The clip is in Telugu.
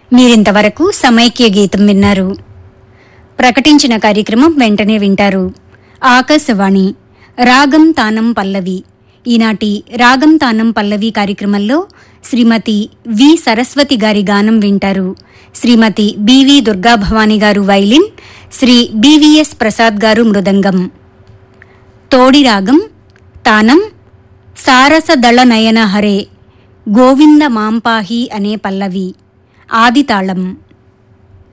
మీరింతవరకు సమైక్య గీతం విన్నారు ప్రకటించిన కార్యక్రమం వెంటనే వింటారు ఆకాశవాణి రాగం తానం పల్లవి ఈనాటి రాగం తానం పల్లవి కార్యక్రమంలో శ్రీమతి వి సరస్వతి గారి గానం వింటారు శ్రీమతి బివి దుర్గాభవాని గారు వైలిన్ శ్రీ బివిఎస్ ప్రసాద్ గారు మృదంగం తోడి రాగం తానం సారసదళ నయన హరే గోవింద మాంపాహి అనే పల్లవి ఆదితాళం